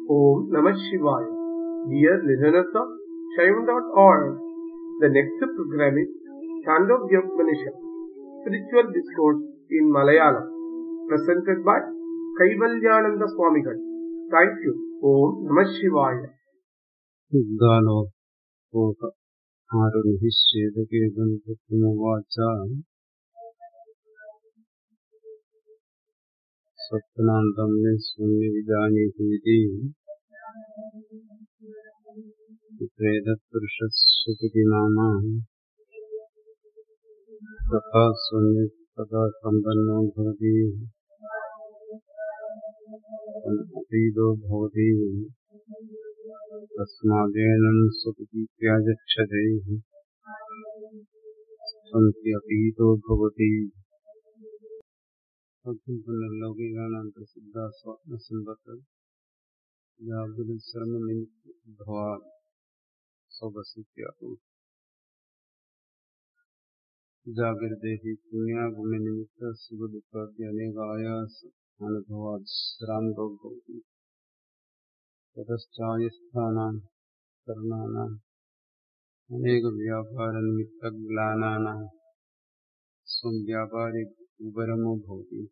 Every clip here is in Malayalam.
Om Namah Shivaya. Dear listeners of Shaivan.org, the next program is Chandogya Upanishad, Spiritual Discourse in Malayalam, presented by Kaivalyananda Swamigal. Thank you. Om Namah Shivaya. ഉദ്ഗാലോ പോക ആരുനിശ്ചേതകേതമുവാച സ്വപ്നാന്തം സ്വമ്യവിജാനീതി പ്രേതപുരുഷസുപതി നാമ തഥാ സ്വമ്യ തഥാ സമ്പന്നോ ഭവതി അതീതോ ഭവതി തസ്മാദേനം സ്വപതിത്യാജക്ഷതൈः സന്തി അതീതോ ഭവതി ലൗകികാനാം പ്രസിദ്ധ സ്വപ്നസമ്പത്ത് ജാഗ്രശ്രമനിഭവാ സ്വപസിത്യാഹു ജാഗ്രതേ പുണ്യാഗുണനിമിത്ത സുഖദുഃഖാദ്യനേകായാസ അനുഭവാത് ശ്രാന്തോ ഭവതി തതശ്ചായസ്ഥാനാം കർണാനാം അനേക വ്യാപാരനിമിത്തഗ്ലാനാനാം സ്വം വ്യാപാരി ഉപരമോ ഭവതി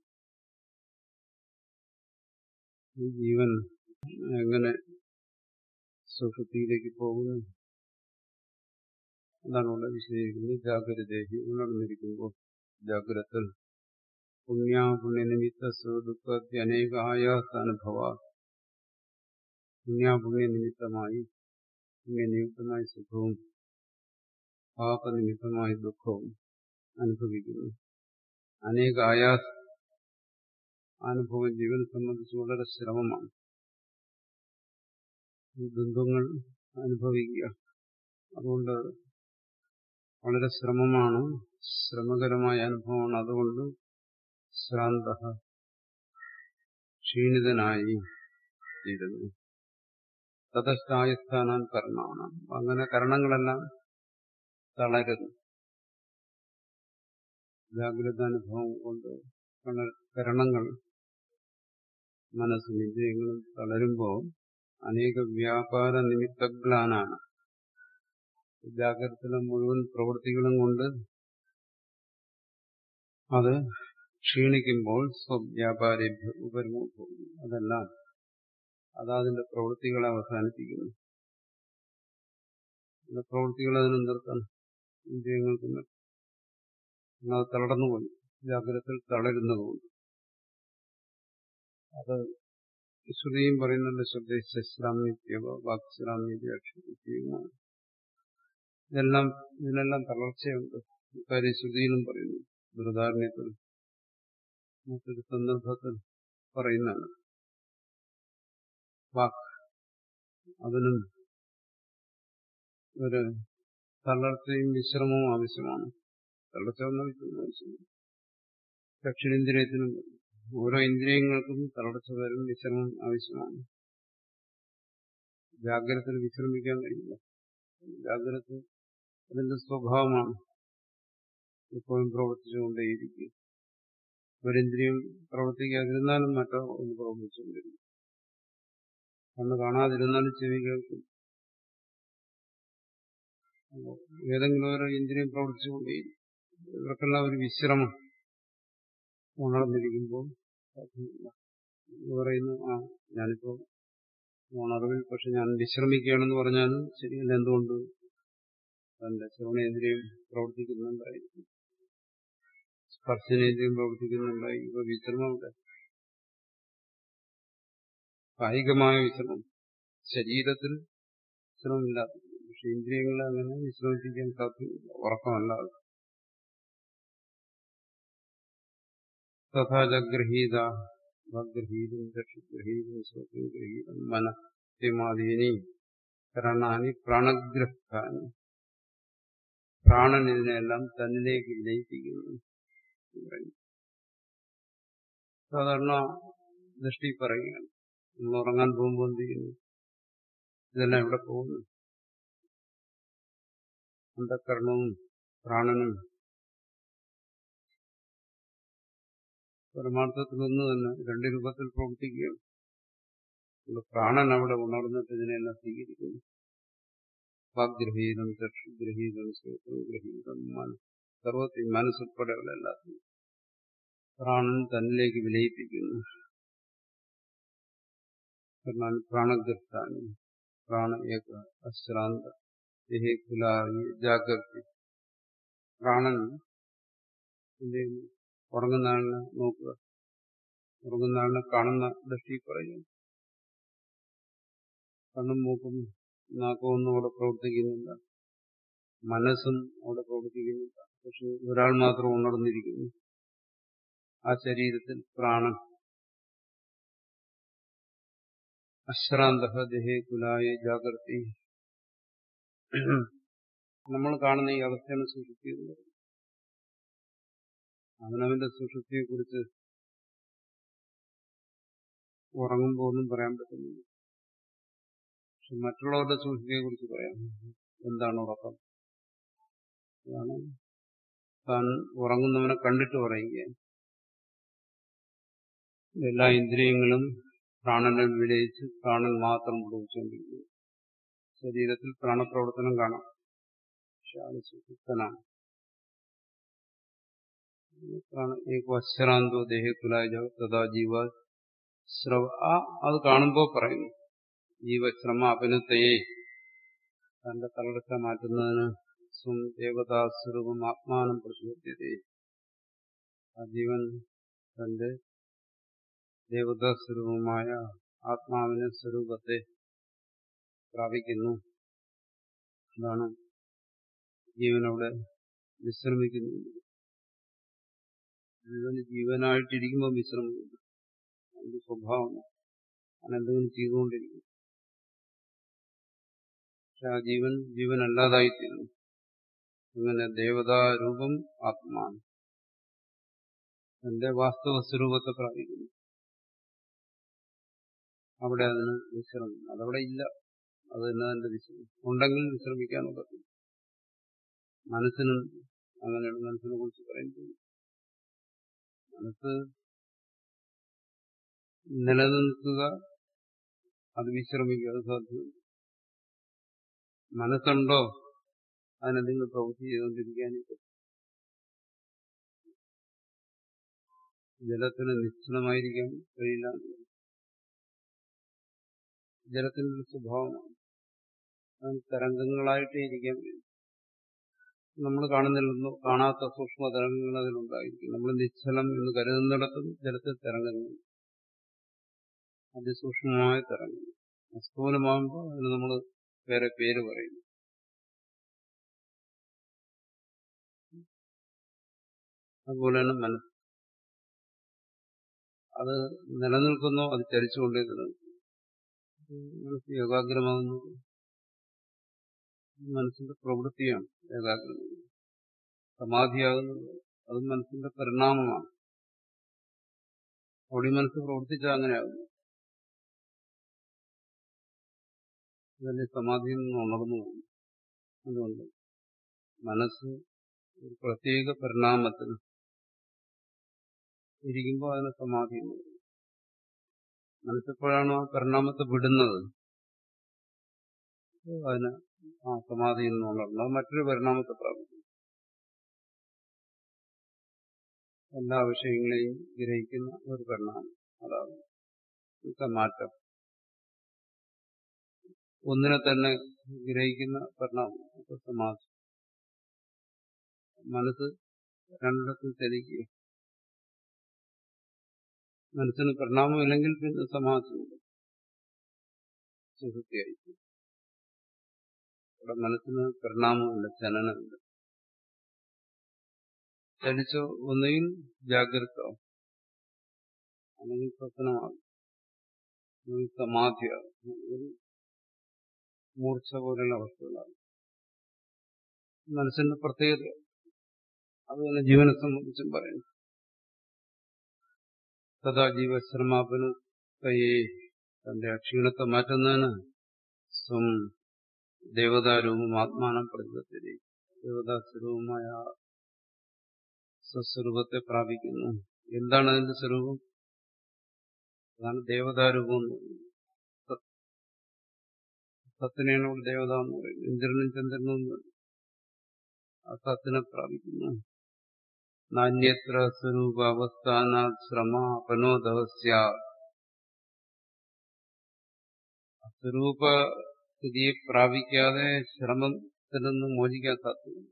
ഈ ജീവൻ എങ്ങനെ സുഷുതിയിലേക്ക് പോകുന്നു അതാണ് ഇവിടെ വിശദീകരിക്കുന്നത് ജാഗ്രതേഹി ഉണർന്നിരിക്കുമ്പോൾ ജാഗ്രത പുണ്യാപുണ്യനിമിത്ത സുഖദുഃഖത്തി അനേക ആയാസാനുഭവ പുണ്യാപുണ്യ നിമിത്തമായി പുണ്യനിമിത്തമായ സുഖവും പാപനിമിത്തമായ ദുഃഖവും അനുഭവിക്കുന്നു അനേക ആയാസ അനുഭവം ജീവനെ സംബന്ധിച്ച് വളരെ ശ്രമമാണ് ഈ ദ്വന്ദ്ങ്ങൾ അനുഭവിക്കുക അതുകൊണ്ട് വളരെ ശ്രമമാണ് ശ്രമകരമായ അനുഭവമാണ് അതുകൊണ്ട് ശ്രാന്ത ക്ഷീണിതനായി തീരുന്നു തതസ്ഥായസ്ഥാനം കർണമാണ് അങ്ങനെ കരണങ്ങളെല്ലാം തളരുന്നു ജാഗ്രത അനുഭവം കൊണ്ട് കരണങ്ങൾ മനസ്സും ഇന്ദ്രിയങ്ങളും തളരുമ്പോൾ അനേക വ്യാപാര നിമിത്തഗ്ലാനാണ് ജാഗ്രതയിലെ മുഴുവൻ പ്രവൃത്തികളും കൊണ്ട് അത് ക്ഷീണിക്കുമ്പോൾ സ്വവ്യാപാരി ഉപരമോ പോകുന്നു അതെല്ലാം അതതിന്റെ പ്രവൃത്തികളെ അവസാനിപ്പിക്കുന്നു പ്രവൃത്തികൾ അതിന് നിർത്തണം ഇന്ദ്രിയങ്ങൾക്ക് അത് തളർന്നുപോയി ജാഗ്രതയിൽ തളരുന്നതുകൊണ്ട് അത് ശ്രുതിയും പറയുന്നുണ്ട് ശ്രദ്ധേശ്രാമ്യത്യവ വാക്ശ്രാമ്യത അക്ഷരമാണ് ഇതെല്ലാം ഇതിനെല്ലാം തളർച്ചയുണ്ട് കാര്യം ശ്രുതിയിലും പറയുന്നു ബൃതാരണ്യത്തിൽ മറ്റൊരു സന്ദർഭത്തിൽ പറയുന്നതാണ് വാക്ക് അതിനും ഒരു തളർച്ചയും വിശ്രമവും ആവശ്യമാണ് തളർച്ച ആവശ്യമാണ് ദക്ഷിണേന്ദ്രിയത്തിനും ഓരോ ഇന്ദ്രിയങ്ങൾക്കും തളർച്ച വരും വിശ്രമം ആവശ്യമാണ് ജാഗ്രതയിൽ വിശ്രമിക്കാൻ കഴിയില്ല ജാഗ്രത അതിന്റെ സ്വഭാവമാണ് എപ്പോഴും പ്രവർത്തിച്ചുകൊണ്ടേയിരിക്കും ഒരിന്ദ്രിയം പ്രവർത്തിക്കാതിരുന്നാലും മറ്റോ ഒന്ന് പ്രവർത്തിച്ചുകൊണ്ടിരിക്കും കണ്ണ് കാണാതിരുന്നാലും ചെവി കേൾക്കും ഏതെങ്കിലും ഒരു ഇന്ദ്രിയം പ്രവർത്തിച്ചുകൊണ്ടേയിരിക്കും ഇവർക്കെല്ലാം ഒരു വിശ്രമം ഉണർന്നിരിക്കുമ്പോൾ പറയുന്നു ആ ഞാനിപ്പോ ഉണർവിൽ പക്ഷെ ഞാൻ വിശ്രമിക്കുകയാണെന്ന് പറഞ്ഞാലും ശരിയല്ല എന്തുകൊണ്ട് തന്റെ ശ്രവണേന്ദ്രിയം പ്രവർത്തിക്കുന്നുണ്ടായിരിക്കും സ്പർശനേന്ദ്രിയം പ്രവർത്തിക്കുന്നുണ്ടായി ഇപ്പൊ വിശ്രമമുണ്ട് കായികമായ വിശ്രമം ശരീരത്തിൽ വിശ്രമമില്ലാത്ത പക്ഷെ ഇന്ദ്രിയങ്ങളെ അങ്ങനെ വിശ്രമിപ്പിക്കാൻ സാധ്യമല്ല ഉറക്കമല്ലാതെ തഥാചഗ്രഹീത ഗ്രഹീതം ചക്ഷുഗ്രഹീതം ശ്രോത്രം ഗ്രഹീതം മനഃമാദീനി കരണാനി പ്രാണഗ്രഹാനി പ്രാണൻ ഇതിനെല്ലാം തന്നിലേക്ക് ലയിപ്പിക്കുന്നു സാധാരണ ദൃഷ്ടി പറയുകയാണ് നമ്മൾ ഉറങ്ങാൻ പോകുമ്പോൾ എന്ത് ചെയ്യുന്നു ഇതെല്ലാം എവിടെ പോകുന്നു അന്ധക്കരണവും പ്രാണനും പരമാർത്ഥത്തിൽ ഒന്ന് തന്നെ രണ്ട് രൂപത്തിൽ പ്രവർത്തിക്കുകയാണ് ഇവിടെ പ്രാണൻ അവിടെ ഉണർന്നിട്ട് ഇതിനെല്ലാം സ്വീകരിക്കുന്നു വാഗ്ഗ്രഹീതം ചക്ഷുഗ്രഹീതം ശ്രോത്രഗ്രഹീതം മനസ്സ് സർവത്തിൽ മനസ്സുൾപ്പെടെയുള്ള എല്ലാത്തിനും പ്രാണൻ തന്നിലേക്ക് വിലയിപ്പിക്കുന്നു കാരണം പ്രാണഗ്രസ്ഥാനി പ്രാണ ഏക അശ്രാന്ത കുലായി ജാഗ്രത പ്രാണൻ എന്ത് ചെയ്യുന്നു ഉറങ്ങുന്ന ആളിനെ നോക്കുക ഉറങ്ങുന്ന ആളിനെ കാണുന്ന ദൃഷ്ടി പറയുന്നു കണ്ണും മൂക്കും നാക്കും ഒന്നും അവിടെ പ്രവർത്തിക്കുന്നില്ല മനസ്സും അവിടെ പ്രവർത്തിക്കുന്നില്ല പക്ഷെ ഒരാൾ മാത്രം ഉണർന്നിരിക്കുന്നു ആ ശരീരത്തിൽ പ്രാണൻ അശ്രാന്ത ദേഹേ കുലായ ജാഗ്രതി നമ്മൾ കാണുന്ന ഈ അവസ്ഥയാണ് സുഷുപ്തി എന്ന് പറയുന്നത് അവനവന്റെ സുഷുപ്തിയെ കുറിച്ച് ഉറങ്ങുമ്പോൾ ഒന്നും പറയാൻ പറ്റുന്നില്ല പക്ഷെ മറ്റുള്ളവരുടെ സുഷുപ്തിയെ കുറിച്ച് പറയാം എന്താണ് ഉറക്കം അതാണ് താൻ ഉറങ്ങുന്നവനെ കണ്ടിട്ട് പറയുകയാണ് എല്ലാ ഇന്ദ്രിയങ്ങളും പ്രാണനെ വിലയിച്ച് പ്രാണൻ മാത്രം ഉപയോഗിച്ചുകൊണ്ടിരിക്കുന്നു ശരീരത്തിൽ പ്രാണപ്രവർത്തനം കാണാം പക്ഷെ ആള് സുഖിത്തനാണ് ഏകവശ്രാന്തോ ദേഹക്കുലായ തഥാ ജീവ ശ്രവ ആ അത് കാണുമ്പോൾ പറയുന്നു ജീവശ്രമ അഭിനത്തയെ തന്റെ തളർച്ച മാറ്റുന്നതിന് സ്വം ദേവതാസ്വരൂപം ആത്മാനം പ്രചോദ്യത ആ ജീവൻ തന്റെ ദേവതാസ്വരൂപമായ ആത്മാവിന്റെ സ്വരൂപത്തെ പ്രാപിക്കുന്നു അതാണ് ജീവനവിടെ വിശ്രമിക്കുന്നു ജീവന് ജീവനായിട്ടിരിക്കുമ്പോൾ വിശ്രമിക്കുന്നു അതിന്റെ സ്വഭാവം അനെന്തെങ്കിലും ചെയ്തുകൊണ്ടിരിക്കും പക്ഷെ ആ ജീവൻ ജീവനല്ലാതായിത്തീരുന്നു അങ്ങനെ ദേവതാരൂപം ആത്മാൻ തന്റെ വാസ്തവ സ്വരൂപത്തെ പ്രാപിക്കുന്നു അവിടെ അതിന് വിശ്രമം അതവിടെ ഇല്ല അത് തന്നെ അതിന്റെ വിശ്രമം ഉണ്ടെങ്കിൽ വിശ്രമിക്കാൻ പറ്റും മനസ്സിനും അങ്ങനെയാണ് മനസ്സിനെ കുറിച്ച് പറയുന്നത് മനസ്സ് നിലനിൽക്കുക അത് വിശ്രമിക്കുക അത് സാധ്യമല്ല മനസ്സുണ്ടോ അതിനെന്തെങ്കിലും പ്രവൃത്തി ചെയ്തുകൊണ്ടിരിക്കാനും പറ്റും ജലത്തിന് നിശ്ചലമായിരിക്കാൻ കഴിയില്ല ജലത്തിന്റെ ഒരു സ്വഭാവമാണ് അതിന് തരംഗങ്ങളായിട്ടേ ഇരിക്കാൻ കഴിയും നമ്മൾ കാണുന്നില്ലെന്നോ കാണാത്ത സൂക്ഷ്മ തരംഗങ്ങൾ അതിലുണ്ടായിരിക്കും നമ്മൾ നിശ്ചലം എന്ന് കരുതുന്നിടത്തും ജലത്തിൽ തരംഗങ്ങൾ അതിസൂക്ഷ്മമായ തരംഗങ്ങൾ സ്ഥൂലമാകുമ്പോൾ അതിന് നമ്മൾ വേറെ പേര് പറയുന്നു അതുപോലെ തന്നെ മനസ്സ് അത് നിലനിൽക്കുന്നോ അത് ചലിച്ചുകൊണ്ടേ നിലനിൽക്കുന്നു മനസ്സ് ഏകാഗ്രമാകുന്നു മനസ്സിന്റെ പ്രവൃത്തിയാണ് ഏകാഗ്രത സമാധിയാകുന്നത് അതും മനസ്സിന്റെ പരിണാമമാണ് അവിടെ മനസ്സ് പ്രവർത്തിച്ചാൽ അങ്ങനെയാകുന്നു അതല്ലേ സമാധിയിൽ നിന്ന് ഉണർന്നു പോകുന്നു അതുകൊണ്ട് മനസ്സ് ഒരു പ്രത്യേക പരിണാമത്തിന് ഇരിക്കുമ്പോൾ അതിന് സമാധി എന്ന് പറയും മനസ്സെപ്പോഴാണോ ആ പരിണാമത്തെ വിടുന്നത് അതിന് ആ സമാധി എന്ന് ഉണർന്നു അത് മറ്റൊരു പരിണാമത്തെ പ്രാപിക്കും എല്ലാ വിഷയങ്ങളെയും ഗ്രഹിക്കുന്ന ഒരു പരിണാമം അതാണ് ഇന്നത്തെ മാറ്റം ഒന്നിനെ തന്നെ ഗ്രഹിക്കുന്ന പരിണാമം അപ്പൊ സമാധി മനസ്സ് രണ്ടിടത്തും ചലിക്കുക മനസ്സിന് പരിണാമമില്ലെങ്കിൽ പിന്നെ സമാധിയുണ്ട് സുഹൃത്തിയായിരിക്കും ഇവിടെ മനസ്സിന് പരിണാമമില്ല ചലനമില്ല ചലിച്ചോ ഒന്നുകിൽ ജാഗ്രത അല്ലെങ്കിൽ സ്വപ്നമാകും അല്ലെങ്കിൽ സമാധിയാകും അല്ലെങ്കിൽ മൂർച്ച പോലെയുള്ള അവസ്ഥകളാണ് മനസ്സിന്റെ പ്രത്യേകത അത് തന്നെ ജീവനെ സംബന്ധിച്ചും പറയുന്നു സദാ ജീവശ്രമാപന കയ്യെ തന്റെ അക്ഷീണത്തെ മാറ്റുന്നതിന് സ്വം ദേവതാരൂപം ആത്മാനം പ്രതിപത്തി ദേവതാസ്വരൂപമായ സ്വസ്വരൂപത്തെ പ്രാപിക്കുന്നു എന്താണ് അതിന്റെ സ്വരൂപം അതാണ് ദേവതാരൂപം എന്ന് പറയുന്നത് സത്തിനെയാണ് ഇവിടെ ദേവത എന്ന് പറയുന്നത് ഇന്ദ്രനും ചന്ദ്രനും ഒന്നും ആ സത്തിനെ പ്രാപിക്കുന്നു നാന്യത്ര സ്വരൂപ അവസ്ഥാന ശ്രമ അപനോദസ്യ സ്വരൂപ സ്ഥിതിയെ പ്രാപിക്കാതെ ശ്രമത്തിൽ നിന്ന് മോചിക്കാൻ സാധ്യമല്ല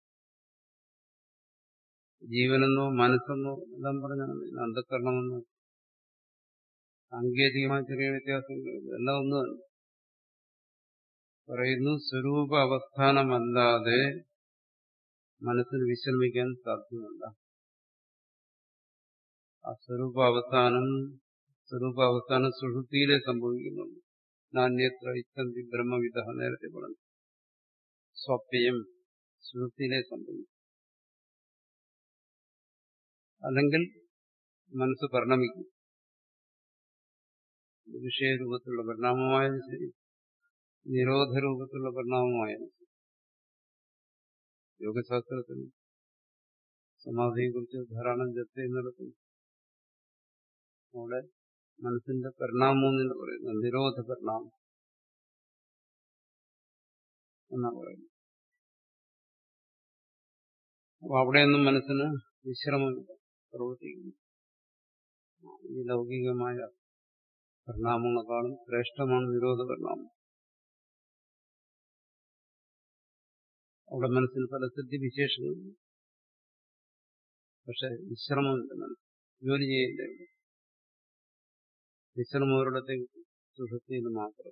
ജീവനെന്നോ മനസ്സെന്നോ എല്ലാം പറഞ്ഞാൽ അന്ധക്കരണമെന്നോ സാങ്കേതികമായ ചെറിയ വ്യത്യാസങ്ങൾ എല്ലാം ഒന്ന് തന്നെ പറയുന്നു സ്വരൂപ അവസ്ഥാനമല്ലാതെ മനസ്സിന് വിശ്രമിക്കാൻ സാധ്യമല്ല ആ സ്വരൂപാവസ്ഥാനം സ്വരൂപാവസ്ഥാനം സുഷുതിയിലെ സംഭവിക്കുന്നുണ്ട് നാണ്യത്ര ഇത്തന്തി ബ്രഹ്മവിധ നേരത്തെ പറഞ്ഞു സ്വപ്യം സുഷുതിയിലെ സംഭവിക്കും അല്ലെങ്കിൽ മനസ്സ് പരിണമിക്കും വിഷയരൂപത്തിലുള്ള പരിണാമമായാലും ശരി നിരോധ രൂപത്തിലുള്ള പരിണാമമായാലും ശരി യോഗശാസ്ത്രത്തിൽ സമാധിയെക്കുറിച്ച് ധാരാളം ചർച്ച ചെയ്യുന്നിടത്തും അവിടെ മനസ്സിന്റെ പരിണാമം എന്ന് പറയുന്നത് നിരോധ പരിണാമം എന്നാണ് പറയുന്നത് അപ്പൊ അവിടെയൊന്നും മനസ്സിന് വിശ്രമമില്ല പ്രവർത്തിക്കുന്നു ഈ ലൗകികമായ പരിണാമങ്ങളെക്കാളും ശ്രേഷ്ഠമാണ് നിരോധ പരിണാമം അവിടെ മനസ്സിന് പല സിദ്ധിവിശേഷങ്ങളുണ്ട് പക്ഷെ വിശ്രമമില്ല മനസ്സ് ജോലി ചെയ്യില്ല ഇവിടെ വിശ്രമം ഒരിടത്തേക്ക് സുഷുപ്തിയിൽ മാത്രം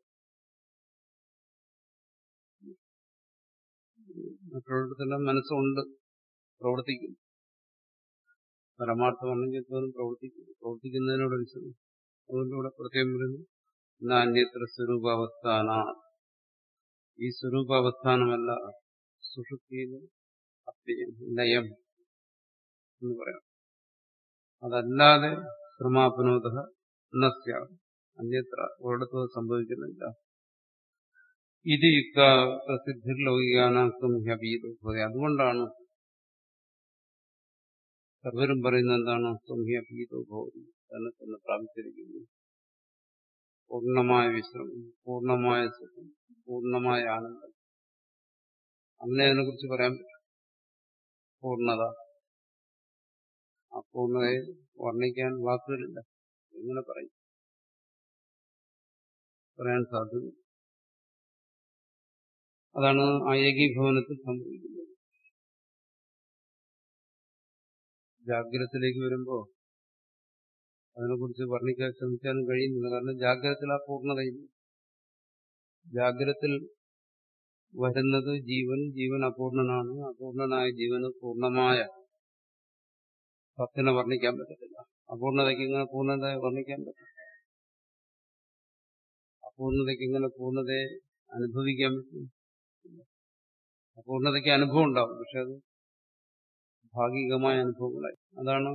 മറ്റുള്ളിടത്തെല്ലാം മനസ്സുണ്ട് പ്രവർത്തിക്കുന്നു പരമാർത്ഥമാണെങ്കിൽ പോലും പ്രവർത്തിക്കുന്നു പ്രവർത്തിക്കുന്നതിനോട് വിശ്രമം അതുകൊണ്ട് ഇവിടെ പ്രത്യേകം പറയുന്നു നാന്യത്ര സ്വരൂപാവസ്ഥാന ഈ സ്വരൂപാവസ്ഥാനമല്ല സുഷുപ്തിയിൽ ലയം എന്ന് പറയാം അതല്ലാതെ ശ്രമാപനോദ നസ്യ അന്യത്ര ഒരിടത്തും സംഭവിക്കുന്നില്ല ഇത് യുക്ത പ്രസിദ്ധി ലൗകികാനാക്കം ഹ്യപീതോഭവതി അതുകൊണ്ടാണ് സർവരും പറയുന്നത് എന്താണ് സംഹ്യപീതോഭവതി തന്നെ തന്നെ പ്രാപിച്ചിരിക്കുന്നു പൂർണ്ണമായ വിശ്രമം പൂർണ്ണമായ സുഖം പൂർണ്ണമായ ആനന്ദം അങ്ങനെ അതിനെക്കുറിച്ച് പറയാൻ പറ്റും പൂർണ്ണത ആ പൂർണ്ണതയെ വർണ്ണിക്കാൻ വാക്കുകളില്ല എങ്ങനെ പറയും പറയാൻ സാധ്യത അതാണ് ആ ഏകീഭവനത്തിൽ സംഭവിക്കുന്നത് ജാഗ്രതത്തിലേക്ക് വരുമ്പോ അതിനെക്കുറിച്ച് വർണ്ണിക്കാൻ ശ്രമിക്കാനും കഴിയുന്നില്ല കാരണം ജാഗ്രതത്തിൽ ആ പൂർണ്ണതയില്ല ജാഗ്രതത്തിൽ വരുന്നത് ജീവൻ ജീവൻ അപൂർണനാണ് അപൂർണനായ ജീവന് പൂർണ്ണമായ സത്തിനെ വർണ്ണിക്കാൻ പറ്റത്തില്ല അപൂർണതയ്ക്ക് ഇങ്ങനെ പൂർണ്ണതയെ വർണ്ണിക്കാൻ പറ്റും അപൂർണതയ്ക്ക് ഇങ്ങനെ പൂർണ്ണതയെ അനുഭവിക്കാൻ പറ്റും അപൂർണതയ്ക്ക് അനുഭവം ഉണ്ടാവും പക്ഷെ അത് ഭാഗികമായ അനുഭവങ്ങളായി അതാണ്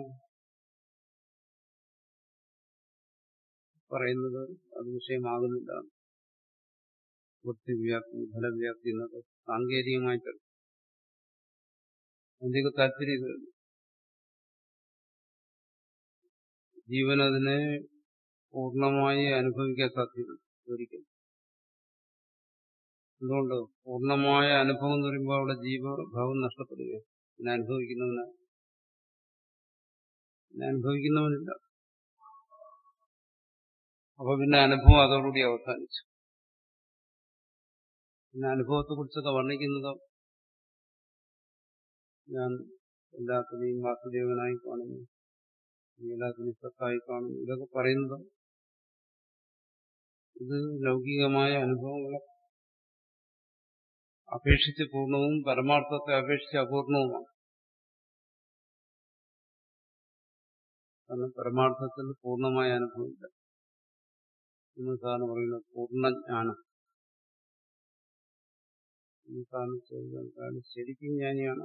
പറയുന്നത് അത് വിഷയമാകുന്നില്ല വൃത്തിവ്യാപ്തി ഫലവ്യാപ്തി എന്നൊക്കെ സാങ്കേതികമായിട്ട് അതിന്റെയൊക്കെ താല്പര്യം ഇത് ജീവൻ അതിനെ പൂർണ്ണമായി അനുഭവിക്കാൻ സാധ്യത ഒരിക്കലും എന്തുകൊണ്ട് പൂർണ്ണമായ അനുഭവം എന്ന് പറയുമ്പോൾ അവിടെ ജീവഭാവം നഷ്ടപ്പെടുകയാണ് പിന്നെ അനുഭവിക്കുന്നവന് പിന്നെ അനുഭവിക്കുന്നവനില്ല അപ്പൊ പിന്നെ അനുഭവം അതോടുകൂടി അവസാനിച്ചു പിന്നെ അനുഭവത്തെ കുറിച്ചൊക്കെ വർണ്ണിക്കുന്നതോ ഞാൻ എല്ലാത്തിനെയും വാസുദേവനായി കാണുന്നു എല്ലാത്തിനെയും സത്തായി കാണുന്നു ഇതൊക്കെ പറയുന്നത് ഇത് ലൗകികമായ അനുഭവങ്ങളെ അപേക്ഷിച്ച് പൂർണ്ണവും പരമാർത്ഥത്തെ അപേക്ഷിച്ച് അപൂർണവുമാണ് കാരണം പരമാർത്ഥത്തിൽ പൂർണ്ണമായ അനുഭവമില്ല എന്ന് സാറിന് പറയുന്നത് പൂർണ്ണജ്ഞാനം സാറിന് ചോദിക്കാൻ ശരിക്കും ജ്ഞാനിയാണ്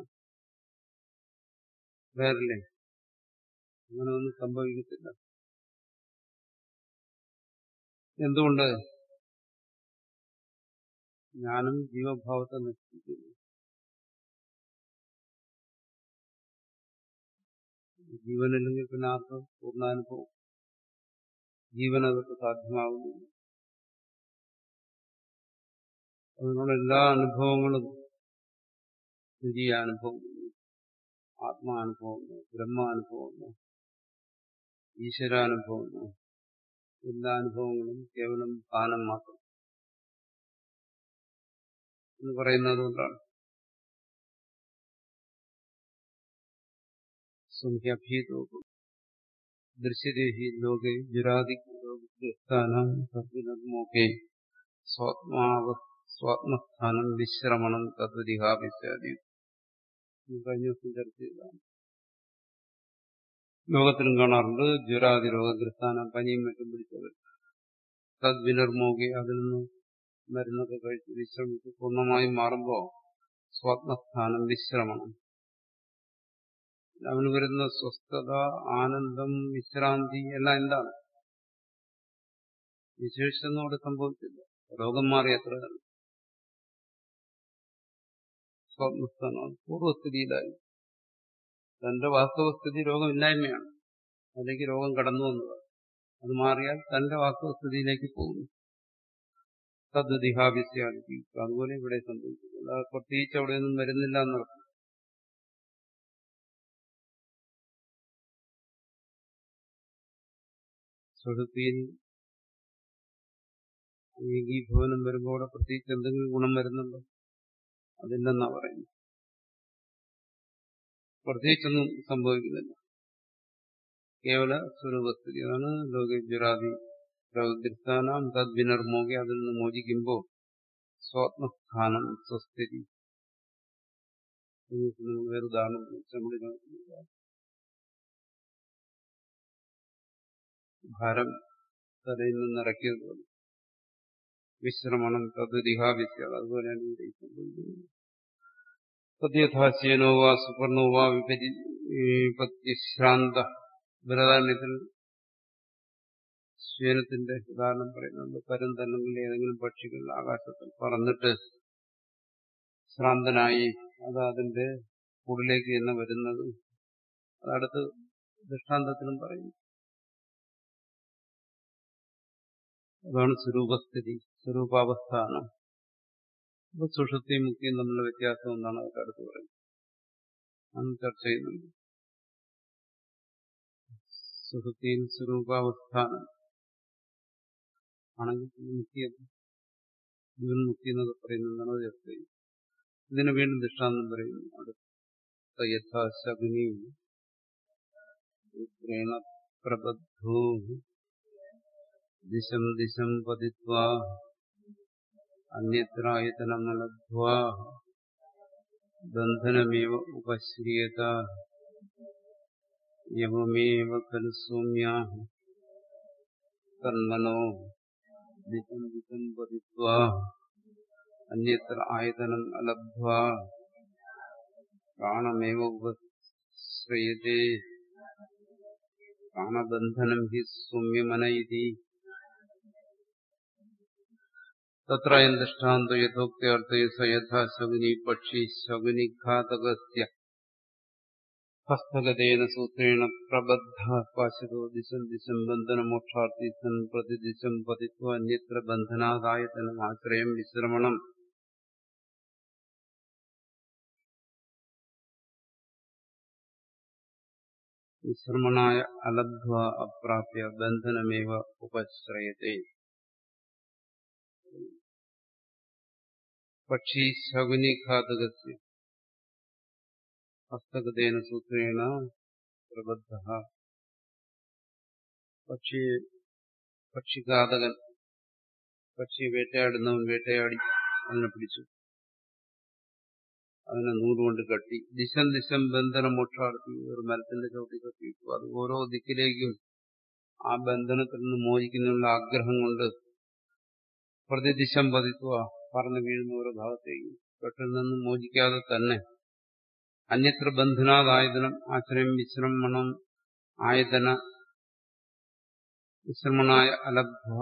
വേറില്ലേ അങ്ങനെ ഒന്നും സംഭവിക്കത്തില്ല എന്തുകൊണ്ട് ജ്ഞാനം ജീവഭാവത്തെ നശിപ്പിക്കുന്നു ജീവനില്ലെങ്കിൽ പിന്നെ ആർക്കും പൂർണ്ണാനുഭവം ജീവനതൊക്കെ സാധ്യമാകുന്നില്ല അതിനുള്ള എല്ലാ അനുഭവങ്ങളും തുര്യാനുഭവങ്ങൾ ആത്മാനുഭവങ്ങൾ ബ്രഹ്മാനുഭവങ്ങൾ ഈശ്വരാനുഭവങ്ങൾ എല്ലാ അനുഭവങ്ങളും കേവലം പാനം മാത്രം എന്ന് പറയുന്നത് കൊണ്ടാണ് സംഖ്യാഭീതോപം ദൃശ്യദേഹി ലോകെ ജുരാദിസ്ഥാനം സർവിനർമോകെ സ്വാത്മാവ സ്വാത്മസ്ഥാനം വിശ്രമണം തദ്വതിഹാപിച്ചാതി കഴിഞ്ഞ ദിവസം ചർച്ച ചെയ്തതാണ് ലോകത്തിലും കാണാറുണ്ട് ജ്വരാതി രോഗഗ്രസ്ഥാനം പനിയും മറ്റും പിടിച്ചത് തദ്വിനർമോകെ അതിൽ നിന്ന് മരുന്നൊക്കെ കഴിച്ച് വിശ്രമിച്ച് പൂർണ്ണമായും മാറുമ്പോൾ സ്വാത്മസ്ഥാനം വിശ്രമണം അവന് വരുന്ന സ്വസ്ഥത ആനന്ദം വിശ്രാന്തി എല്ലാം എന്താണ് വിശേഷിച്ചൊന്നും അവിടെ സംഭവിച്ചില്ല രോഗം മാറി അത്ര തന്നെ സ്വാത്മസ്ഥാനം പൂർവ്വസ്ഥിതിയിലായി തന്റെ വാസ്തവസ്ഥിതി രോഗമില്ലായ്മയാണ് അല്ലെങ്കിൽ രോഗം കടന്നു വന്നതാണ് അത് മാറിയാൽ തന്റെ വാസ്തവസ്ഥിതിയിലേക്ക് പോകുന്നു തദ്ദിഹാഭിസ്യാദിക്കും അതുപോലെ ഇവിടെ സംഭവിക്കുന്നു അല്ലാതെ പ്രത്യേകിച്ച് അവിടെയൊന്നും വരുന്നില്ല എന്നർത്ഥം സുഹൃത്തിയിൽ ഏകീഭവനം വരുമ്പോൾ അവിടെ പ്രത്യേകിച്ച് എന്തെങ്കിലും ഗുണം വരുന്നുണ്ടോ അതില്ലെന്നാ പറയുന്നത് പ്രത്യേകിച്ചൊന്നും സംഭവിക്കുന്നില്ല കേവല സ്വരൂപസ്ഥിതി അതാണ് ലോകജ്വരാദി പ്രകൃതിസ്ഥാനം തദ്വിനർമോകെ അതിൽ നിന്ന് മോചിക്കുമ്പോൾ സ്വാത്മസ്ഥാനം സ്വസ്ഥിതി നമ്മൾ വേറെ ഉദാഹരണം ഭാരം തലയിൽ നിന്ന് ഇറക്കിയത് വിശ്രമണം തദ്ദിഹാവിസ്യ അതുപോലെയാണ് ഇവിടെ സംഭവിക്കുന്നത് തദ്യഥാശ്യനോവ സുപർണോവ വിപത്തിശ്രാന്ത ബൃഹദാരണ്യത്തിൽ ശ്വേനത്തിന്റെ ഉദാഹരണം പറയുന്നുണ്ട് പരന്തല്ലെങ്കിൽ ഏതെങ്കിലും പക്ഷികൾ ആകാശത്തിൽ പറന്നിട്ട് ശ്രാന്തനായി അത് അതിന്റെ കൂടിലേക്ക് തന്നെ വരുന്നത് അതടുത്ത് ദൃഷ്ടാന്തത്തിലും പറയുന്നു അതാണ് സ്വരൂപസ്ഥിതി സ്വരൂപാവസ്ഥാനം അപ്പൊ സുഷുപ്തിയും മുക്തിയും തമ്മിലുള്ള വ്യത്യാസം എന്നാണ് അതൊക്കെ അടുത്ത് പറയുന്നത് അന്ന് ചർച്ച ചെയ്യുന്നുണ്ട് സുഷുപ്തിയിൽ സ്വരൂപാവസ്ഥാനം ആണെങ്കിൽ മുക്തി ജീവൻ മുക്തി എന്നൊക്കെ പറയുന്നതാണ് അത് ചർച്ച ചെയ്യുന്നത് ഇതിന് വീണ്ടും ദൃഷ്ടാന്തം പറയുന്നു അടുത്ത യഥാശകുനി പ്രബദ്ധൂ ദിശം ദിശം പതിത്വാ അന്യത്രായതനമലബ്ധ്വാ ബന്ധനമേവ ഉപശ്രിയത യമമേവ ഖലു സൗമ്യാ തന്മനോ ദിശം ദിശം പതിത്വാ അന്യത്ര ആയതനം അലബ്ധ്വാ പ്രാണമേവ ഉപശ്രയത്തെ പ്രാണബന്ധനം ഹി സൗമ്യമന ഇതി തത്രയം ദൃഷ്ടാന്തോ യഥോക്തർത്ഥേ സ യഥാ ശകുനി പക്ഷി ശകുനിഘാതകസ്യ ഹസ്തഗതേന സൂത്രേണ പ്രബദ്ധ പാശതോ ദിശം ദിശം ബന്ധനമോക്ഷാർത്ഥി സൻ പ്രതിദിശം പതിത്വ അന്യത്ര ബന്ധനാദായതനം ആശ്രയം വിശ്രമണം വിശ്രമണായ അലബ്ധ്വ അപ്രാപ്യ ബന്ധനമേവ ഉപശ്രയത്തെ പക്ഷി ശകുനിഘാതകസ്യ ഹസ്തഗതേന സൂത്രേണ പ്രബദ്ധ പക്ഷി പക്ഷിഘാതകൻ പക്ഷിയെ വേട്ടയാടുന്നവൻ വേട്ടയാടി അതിനെ പിടിച്ചു അതിനെ നൂലുകൊണ്ട് കട്ടി ദിശം ദിശം ബന്ധനം മോക്ഷാടത്തി ഒരു മരത്തിന്റെ ചവിട്ടി കട്ടിയിട്ടു അത് ഓരോ ദിക്കിലേക്കും ആ ബന്ധനത്തിൽ നിന്ന് മോചിക്കുന്നതിനുള്ള ആഗ്രഹം കൊണ്ട് പ്രതിദിശം പതിക്കുക പറന്നു വീഴുന്ന ഓരോ ഭാഗത്തേക്ക് കെട്ടിൽ നിന്നും മോചിക്കാതെ തന്നെ അന്യത്ര ബന്ധനാദായതനം ആശ്രയം വിശ്രമണം ആയതന വിശ്രമണായ അലബ്ധ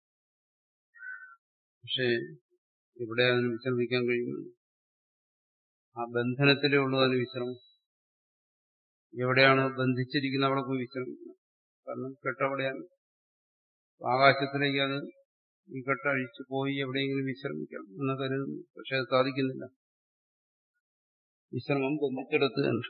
പക്ഷേ ഇവിടെ അതിന് വിശ്രമിക്കാൻ കഴിയുന്നു ആ ബന്ധനത്തിലേ ഉള്ളൂ അതിന് വിശ്രമം എവിടെയാണ് ബന്ധിച്ചിരിക്കുന്നത് അവിടെ പോയി വിശ്രമിക്കണം കാരണം കെട്ടവിടെയാണ് ആകാശത്തിലേക്ക് അത് ഈ കെട്ടഴിച്ചു പോയി എവിടെയെങ്കിലും വിശ്രമിക്കാം എന്ന് കരുതുന്നു പക്ഷെ അത് സാധിക്കുന്നില്ല വിശ്രമം ബന്ധിച്ചെടുത്ത് തന്നെ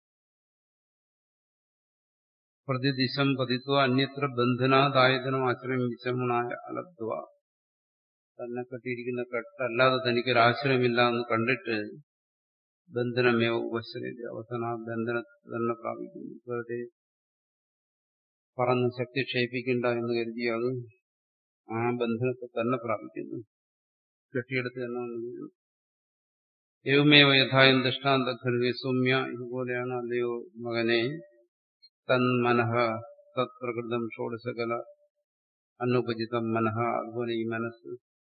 പ്രതിദിശം പതിത്വ അന്യത്ര ബന്ധനാദായതനം ആശ്രയം വിശ്രമണായ അലബ്ധ തന്നെ കെട്ടിയിരിക്കുന്ന കെട്ടല്ലാതെ തനിക്കൊരു ആശ്രയമില്ല എന്ന് കണ്ടിട്ട് ബന്ധനമേ ഉപശ്രയില്ല അവസാനം ആ ബന്ധനത്തെ തന്നെ പ്രാപിക്കുന്നു വെറുതെ പറഞ്ഞ് ശക്തി ക്ഷയിപ്പിക്കണ്ട എന്ന് കരുതി അത് ആ ബന്ധനത്തെ തന്നെ പ്രാപിക്കുന്നു കെട്ടിയെടുത്ത് തന്നെ വന്നു ഏവമേവ യഥായം ദൃഷ്ടാന്ത ഖൽവി സൗമ്യ ഇതുപോലെയാണ് അല്ലയോ മകനെ തന്മനഃ തത്പ്രകൃതം ഷോഡശകല അനുപചിതം മനഃ അതുപോലെ ഈ മനസ്സ്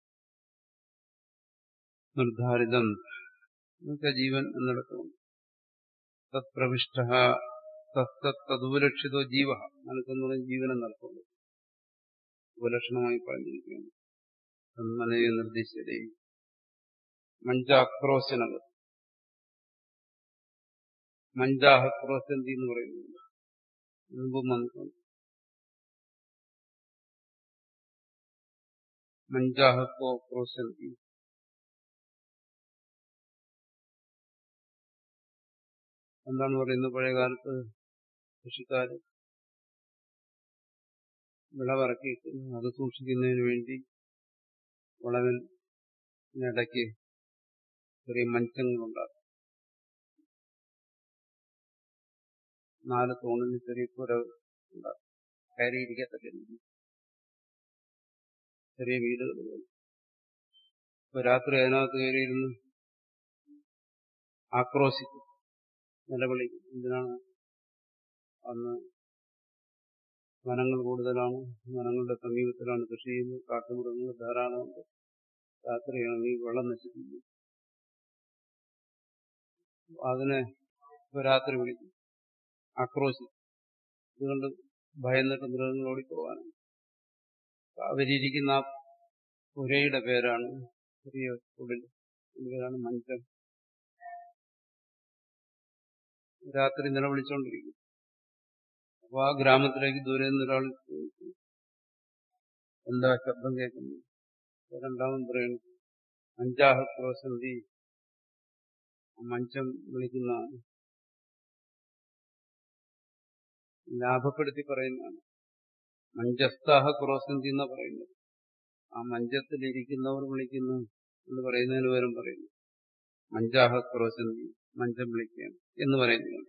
നിർദ്ധാരിതം ജീവൻ എന്നിടത്തും തത്പ്രവിഷ്ട തതുപലക്ഷിതോ ജീവ മനസ്സെന്ന് പറയുന്ന ജീവനെ നടത്തുള്ളൂ ഉപലക്ഷണമായി പറഞ്ഞിരിക്കുകയാണ് തന്മനയെ നിർദ്ദേശിച്ചതേ മഞ്ചാക്രോശനകൾ മഞ്ചാഹക്രോശന്തി എന്ന് പറയുന്നുണ്ട് മുമ്പും വന്നിട്ടുണ്ട് മഞ്ചാഹക്കോ ക്രോശന്തി എന്താണ് പറയുന്നത് പഴയ കാലത്ത് കൃഷിക്കാര് വിളവിറക്കിയിട്ട് അത് സൂക്ഷിക്കുന്നതിന് വേണ്ടി വിളവിനിടയ്ക്ക് ചെറിയ മഞ്ചങ്ങളുണ്ടാക്കും നാല് തൂണിന് ചെറിയ പുര ഉണ്ടാക്കും കയറിയിരിക്കത്തക്ക രീതി ചെറിയ വീടുകൾ പോലെ ഇപ്പൊ രാത്രി അതിനകത്ത് കയറിയിരുന്ന് ആക്രോശിക്കും നിലവിളിക്കും എന്തിനാണ് അന്ന് വനങ്ങൾ കൂടുതലാണ് വനങ്ങളുടെ സമീപത്തിലാണ് കൃഷി ചെയ്യുന്നത് കാട്ടുമൃഗങ്ങൾ ധാരാളമുണ്ട് രാത്രിയാണ് ഈ വെള്ളം നശിപ്പിക്കും അതിനെ ഇപ്പൊ രാത്രി വിളിക്കും ആക്രോശിക്കും അതുകൊണ്ട് ഭയന്നിട്ട് മൃഗങ്ങൾ ഓടിപ്പോവാനാണ് അവരിയ്ക്കുന്ന ആ പുരയുടെ പേരാണ് ചെറിയ കുടിൽ പേരാണ് മഞ്ചം രാത്രി നിലവിളിച്ചുകൊണ്ടിരിക്കും അപ്പൊ ആ ഗ്രാമത്തിലേക്ക് ദൂരെ നിന്ന് ഒരാൾ ചോദിച്ചു എന്താ ശബ്ദം കേൾക്കുന്നു രണ്ടാമത് പറയുന്നു അഞ്ചാഹ ക്രോസന്തി മഞ്ചം വിളിക്കുന്നതാണ് ലാഭപ്പെടുത്തി പറയുന്നതാണ് മഞ്ചസ്ഥാഹ ക്രോസന്തി എന്നാ പറയുന്നത് ആ മഞ്ചത്തിലിരിക്കുന്നവർ വിളിക്കുന്നു എന്ന് പറയുന്നതിന് പകരം പറയുന്നു മഞ്ചാഹ ക്രോസന്തി മഞ്ചം വിളിക്കുകയാണ് എന്ന് പറയുന്നതാണ്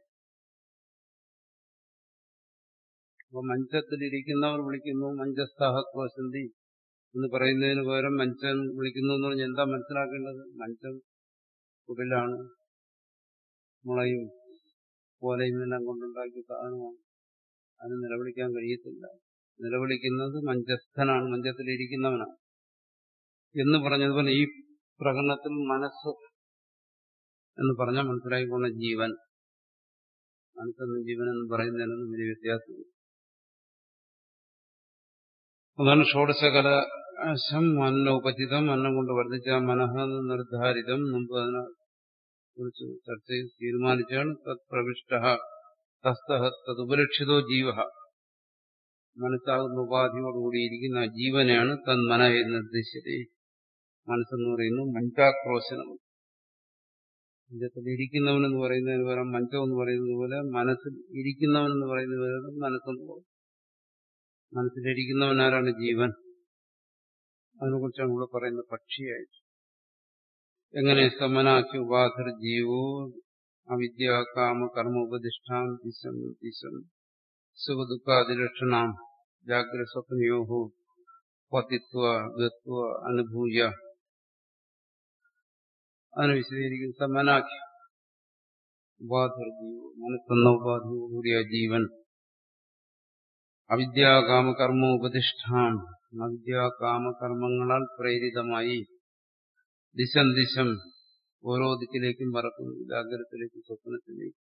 അപ്പൊ മഞ്ചത്തിലിരിക്കുന്നവർ വിളിക്കുന്നു മഞ്ചസ്ഥാഹ ക്രോസന്തി എന്ന് പറയുന്നതിന് പകരം മഞ്ചം വിളിക്കുന്നു എന്ന് പറഞ്ഞാൽ എന്താ മനസ്സിലാക്കേണ്ടത് മഞ്ചം കുടിലാണ് മുളയും പോലയും എല്ലാം കൊണ്ടുണ്ടാക്കിയ സാധനമാണ് അതിന് നിലവിളിക്കാൻ കഴിയത്തില്ല നിലവിളിക്കുന്നത് മഞ്ചസ്ഥനാണ് മഞ്ചത്തിലിരിക്കുന്നവനാണ് എന്ന് പറഞ്ഞതുപോലെ ഈ പ്രകടനത്തിൽ മനസ്സ് എന്ന് പറഞ്ഞാൽ മനസ്സിലാക്കിക്കൊണ്ട ജീവൻ മനസ്സെന്ന് ജീവൻ എന്ന് പറയുന്നതിനൊന്നും വലിയ വ്യത്യാസമില്ല അതാണ് ഷോഡശകലശം അന്നോപചിതം അന്നം കൊണ്ട് വർദ്ധിച്ച മനഃ നിർദ്ധാരിതം മുമ്പ് അതിനെ കുറിച്ച് ചർച്ച ചെയ്ത് തീരുമാനിച്ചാണ് തത്പ്രവിഷ്ട തസ്തഹ തതുപലക്ഷിതോ ജീവ മനസ്സാകുന്ന ഉപാധിയോടുകൂടിയിരിക്കുന്ന ജീവനെയാണ് തന്മനയെ നിർദ്ദേശിച്ചത് മനസ്സെന്ന് പറയുന്നു മഞ്ചാക്രോശനം മഞ്ചത്തിൽ ഇരിക്കുന്നവനെന്ന് പറയുന്നതിന് പകരം മഞ്ചം എന്ന് പറയുന്നത് പോലെ മനസ്സിൽ ഇരിക്കുന്നവനെന്ന് പറയുന്നത് പോലെ മനസ്സെന്ന് പറയും മനസ്സിലിരിക്കുന്നവൻ ആരാണ് ജീവൻ അതിനെക്കുറിച്ചാണ് ഇവിടെ പറയുന്നത് പക്ഷിയായിട്ട് എങ്ങനെ സമനാക്കി ഉപാധിർ ജീവോ അവിദ്യ കാമ കർമ്മ ഉപദിഷ്ടാം ദിശം ദിശം സുഖദുഃഖാദിലക്ഷണാം ജാഗ്രത സ്വപ്നയോഹോ പതിത്വ ഗത്വ അനുഭൂയ അതിനെ വിശദീകരിക്കും സമനാക്കി ഉപാധിർ ജീവോ മനസ്സെന്ന ഉപാധിയോടുകൂടിയ ജീവൻ അവിദ്യാകാമകർമ്മ ഉപദിഷ്ടാം അവിദ്യാകാമകർമ്മങ്ങളാൽ പ്രേരിതമായി ദിശം ദിശം ഓരോ ദിക്കിലേക്കും പറക്കുന്നു ജാഗ്രതത്തിലേക്കും സ്വപ്നത്തിലേക്കും